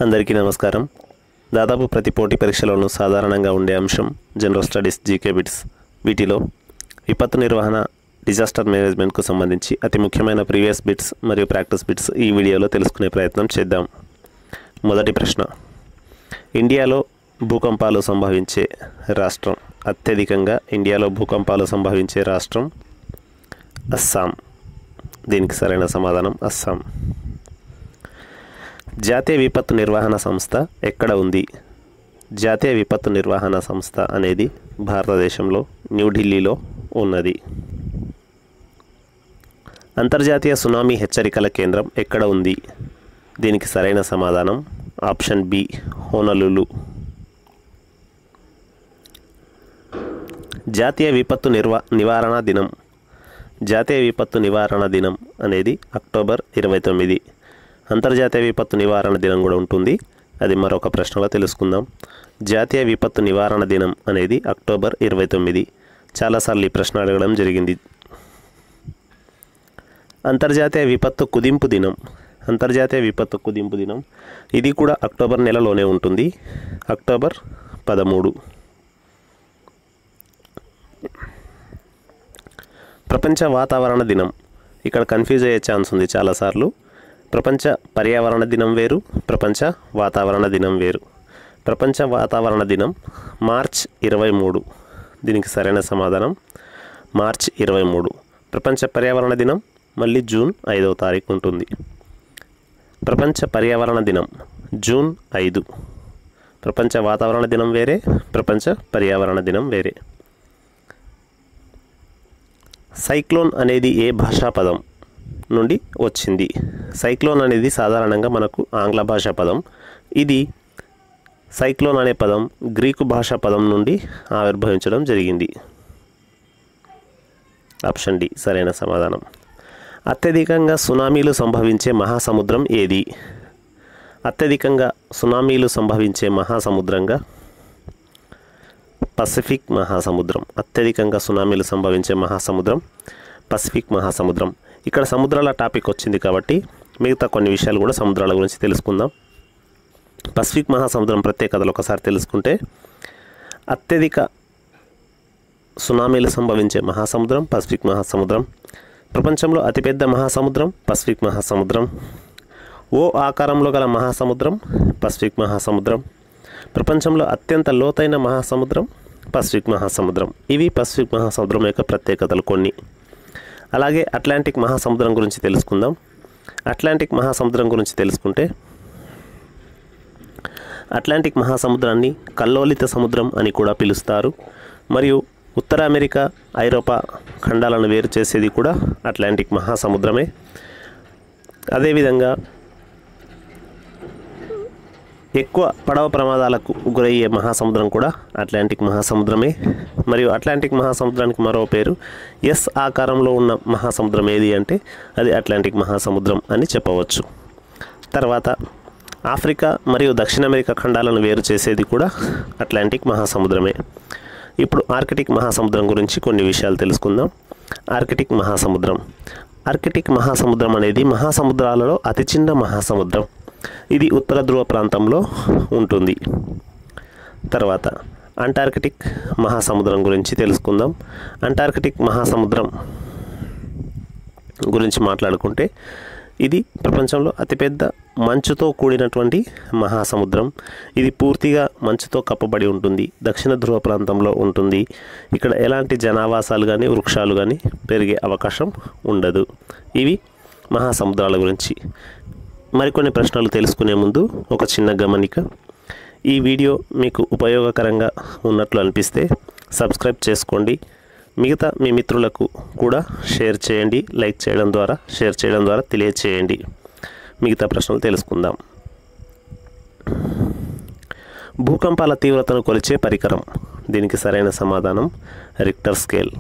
అందరికీ నమస్కారం దాదాపు ప్రతి పోటీ పరీక్షలోనూ సాధారణంగా ఉండే అంశం జనరల్ స్టడీస్ జీకే బిట్స్ వీటిలో విపత్తు నిర్వహణ డిజాస్టర్ మేనేజ్మెంట్కు సంబంధించి అతి ముఖ్యమైన ప్రీవియస్ బిట్స్ మరియు ప్రాక్టీస్ బిట్స్ ఈ వీడియోలో తెలుసుకునే ప్రయత్నం చేద్దాం మొదటి ప్రశ్న ఇండియాలో భూకంపాలు సంభవించే రాష్ట్రం అత్యధికంగా ఇండియాలో భూకంపాలు సంభవించే రాష్ట్రం అస్సాం దీనికి సరైన సమాధానం అస్సాం జాతీయ విపత్తు నిర్వహణ సంస్థ ఎక్కడ ఉంది జాతీయ విపత్తు నిర్వహణ సంస్థ అనేది భారతదేశంలో న్యూఢిల్లీలో ఉన్నది అంతర్జాతీయ సునామీ హెచ్చరికల కేంద్రం ఎక్కడ ఉంది దీనికి సరైన సమాధానం ఆప్షన్ బి హోనలులు జాతీయ విపత్తు నిర్వ నివారణ దినం జాతీయ విపత్తు నివారణ దినం అనేది అక్టోబర్ ఇరవై తొమ్మిది అంతర్జాతీయ విపత్తు నివారణ దినం కూడా ఉంటుంది అది మరొక ప్రశ్నలో తెలుసుకుందాం జాతీయ విపత్తు నివారణ దినం అనేది అక్టోబర్ ఇరవై తొమ్మిది చాలాసార్లు ఈ ప్రశ్న అడగడం జరిగింది అంతర్జాతీయ విపత్తు కుదింపు దినం అంతర్జాతీయ విపత్తు కుదింపు దినం ఇది కూడా అక్టోబర్ నెలలోనే ఉంటుంది అక్టోబర్ పదమూడు ప్రపంచ వాతావరణ దినం ఇక్కడ కన్ఫ్యూజ్ అయ్యే ఛాన్స్ ఉంది చాలాసార్లు ప్రపంచ పర్యావరణ దినం వేరు ప్రపంచ వాతావరణ దినం వేరు ప్రపంచ వాతావరణ దినం మార్చ్ ఇరవై మూడు దీనికి సరైన సమాధానం మార్చ్ ఇరవై మూడు ప్రపంచ పర్యావరణ దినం మళ్ళీ జూన్ ఐదవ తారీఖు ఉంటుంది ప్రపంచ పర్యావరణ దినం జూన్ ఐదు ప్రపంచ వాతావరణ దినం వేరే ప్రపంచ పర్యావరణ దినం వేరే సైక్లోన్ అనేది ఏ భాషా పదం నుండి వచ్చింది సైక్లోన్ అనేది సాధారణంగా మనకు ఆంగ్ల భాషా పదం ఇది సైక్లోన్ అనే పదం గ్రీకు భాషా పదం నుండి ఆవిర్భవించడం జరిగింది ఆప్షన్ డి సరైన సమాధానం అత్యధికంగా సునామీలు సంభవించే మహాసముద్రం ఏది అత్యధికంగా సునామీలు సంభవించే మహాసముద్రంగా పసిఫిక్ మహాసముద్రం అత్యధికంగా సునామీలు సంభవించే మహాసముద్రం పసిఫిక్ మహాసముద్రం ఇక్కడ సముద్రాల టాపిక్ వచ్చింది కాబట్టి మిగతా కొన్ని విషయాలు కూడా సముద్రాల గురించి తెలుసుకుందాం పసిఫిక్ మహాసముద్రం ప్రత్యేకతలు ఒకసారి తెలుసుకుంటే అత్యధిక సునామీలు సంభవించే మహాసముద్రం పసిఫిక్ మహాసముద్రం ప్రపంచంలో అతిపెద్ద మహాసముద్రం పసిఫిక్ మహాసముద్రం ఓ ఆకారంలో గల మహాసముద్రం పసిఫిక్ మహాసముద్రం ప్రపంచంలో అత్యంత లోతైన మహాసముద్రం పసిఫిక్ మహాసముద్రం ఇవి పసిఫిక్ మహాసముద్రం యొక్క ప్రత్యేకతలు కొన్ని అలాగే అట్లాంటిక్ మహాసముద్రం గురించి తెలుసుకుందాం అట్లాంటిక్ మహాసముద్రం గురించి తెలుసుకుంటే అట్లాంటిక్ మహాసముద్రాన్ని కల్లోలిత సముద్రం అని కూడా పిలుస్తారు మరియు ఉత్తర అమెరికా ఐరోపా ఖండాలను వేరు చేసేది కూడా అట్లాంటిక్ మహాసముద్రమే అదేవిధంగా ఎక్కువ పడవ ప్రమాదాలకు గురయ్యే మహాసముద్రం కూడా అట్లాంటిక్ మహాసముద్రమే మరియు అట్లాంటిక్ మహాసముద్రానికి మరో పేరు ఎస్ ఆకారంలో ఉన్న మహాసముద్రం ఏది అంటే అది అట్లాంటిక్ మహాసముద్రం అని చెప్పవచ్చు తర్వాత ఆఫ్రికా మరియు దక్షిణ అమెరికా ఖండాలను వేరు చేసేది కూడా అట్లాంటిక్ మహాసముద్రమే ఇప్పుడు ఆర్కిటిక్ మహాసముద్రం గురించి కొన్ని విషయాలు తెలుసుకుందాం ఆర్కిటిక్ మహాసముద్రం ఆర్కిటిక్ మహాసముద్రం అనేది మహాసముద్రాలలో అతి చిన్న మహాసముద్రం ఇది ఉత్తర ధ్రువ ప్రాంతంలో ఉంటుంది తర్వాత అంటార్కిటిక్ మహాసముద్రం గురించి తెలుసుకుందాం అంటార్కిటిక్ మహాసముద్రం గురించి మాట్లాడుకుంటే ఇది ప్రపంచంలో అతిపెద్ద మంచుతో కూడినటువంటి మహాసముద్రం ఇది పూర్తిగా మంచుతో కప్పబడి ఉంటుంది దక్షిణ ధ్రువ ప్రాంతంలో ఉంటుంది ఇక్కడ ఎలాంటి జనావాసాలు కానీ వృక్షాలు కానీ పెరిగే అవకాశం ఉండదు ఇవి మహాసముద్రాల గురించి మరికొన్ని ప్రశ్నలు తెలుసుకునే ముందు ఒక చిన్న గమనిక ఈ వీడియో మీకు ఉపయోగకరంగా ఉన్నట్లు అనిపిస్తే సబ్స్క్రైబ్ చేసుకోండి మిగతా మీ మిత్రులకు కూడా షేర్ చేయండి లైక్ చేయడం ద్వారా షేర్ చేయడం ద్వారా తెలియచేయండి మిగతా ప్రశ్నలు తెలుసుకుందాం భూకంపాల తీవ్రతను కొలిచే పరికరం దీనికి సరైన సమాధానం రిక్టర్ స్కేల్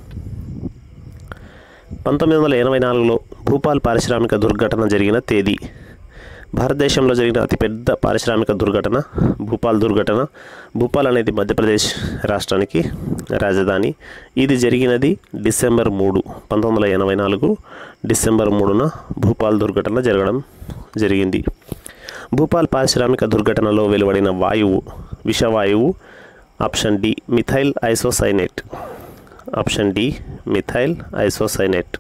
పంతొమ్మిది వందల ఎనభై నాలుగులో భూపాల్ పారిశ్రామిక దుర్ఘటన జరిగిన తేదీ భారతదేశంలో జరిగిన అతిపెద్ద పారిశ్రామిక దుర్ఘటన భూపాల్ దుర్ఘటన భూపాల్ అనేది మధ్యప్రదేశ్ రాష్ట్రానికి రాజధాని ఇది జరిగినది డిసెంబర్ మూడు పంతొమ్మిది వందల ఎనభై నాలుగు డిసెంబర్ మూడున భూపాల్ దుర్ఘటన జరగడం జరిగింది భూపాల్ పారిశ్రామిక దుర్ఘటనలో వెలువడిన వాయువు విషవాయువు option D methyl isocyanate option D methyl isocyanate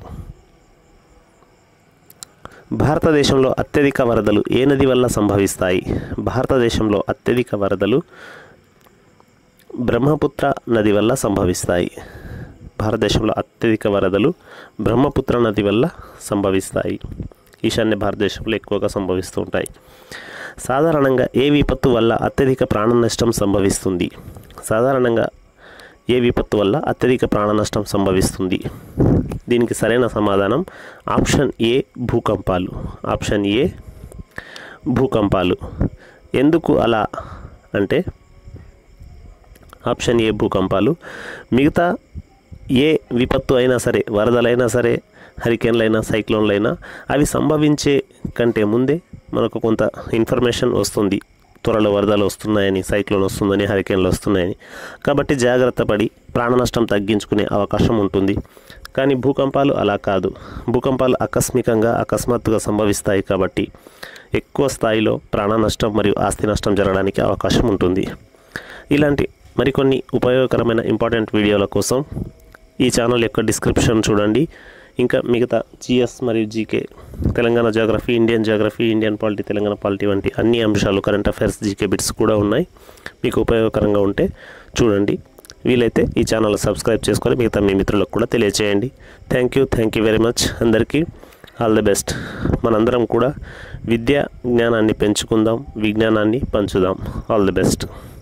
భారతదేశంలో అత్యధిక వరదలు ఏ నది వల్ల సంభవిస్తాయి భారతదేశంలో అత్యధిక వరదలు బ్రహ్మపుత్ర నది వల్ల సంభవిస్తాయి భారతదేశంలో అత్యధిక వరదలు బ్రహ్మపుత్ర నది వల్ల సంభవిస్తాయి ఈశాన్య భారతదేశంలో ఎక్కువగా సంభవిస్తూ ఉంటాయి సాధారణంగా ఏ విపత్తు వల్ల అత్యధిక ప్రాణ నష్టం సంభవిస్తుంది సాధారణంగా ఏ విపత్తు వల్ల అత్యధిక ప్రాణ నష్టం సంభవిస్తుంది దీనికి సరైన సమాధానం ఆప్షన్ ఏ భూకంపాలు ఆప్షన్ ఏ భూకంపాలు ఎందుకు అలా అంటే ఆప్షన్ ఏ భూకంపాలు మిగతా ఏ విపత్తు అయినా సరే వరదలైనా సరే హరికేన్లైనా సైక్లోన్లైనా అవి సంభవించే కంటే ముందే మనకు కొంత ఇన్ఫర్మేషన్ వస్తుంది త్వరలో వరదలు వస్తున్నాయని సైక్లోన్ వస్తుందని హరికేన్లు వస్తున్నాయని కాబట్టి జాగ్రత్త పడి ప్రాణ నష్టం తగ్గించుకునే అవకాశం ఉంటుంది కానీ భూకంపాలు అలా కాదు భూకంపాలు ఆకస్మికంగా అకస్మాత్తుగా సంభవిస్తాయి కాబట్టి ఎక్కువ స్థాయిలో ప్రాణ నష్టం మరియు ఆస్తి నష్టం జరగడానికి అవకాశం ఉంటుంది ఇలాంటి మరికొన్ని ఉపయోగకరమైన ఇంపార్టెంట్ వీడియోల కోసం ఈ ఛానల్ యొక్క డిస్క్రిప్షన్ చూడండి ఇంకా మిగతా జిఎస్ మరియు GK Telangana geography Indian geography Indian polity Telangana polity వంటి అన్ని అంశాలు కరెంట్ అఫైర్స్ జీకే బిట్స్ కూడా ఉన్నాయి మీకు ఉపయోగకరంగా ఉంటే చూడండి వీలైతే ఈ ఛానల్ సబ్స్క్రైబ్ చేసుకొని మిగతా మీ మిత్రులకు కూడా తెలియచేయండి thank you thank you very much అందరికీ ఆల్ ది బెస్ట్ మనందరం కూడా విద్యా జ్ఞానాన్ని పెంచుకుందాం విజ్ఞానాన్ని పంచుదాం ఆల్ ది బెస్ట్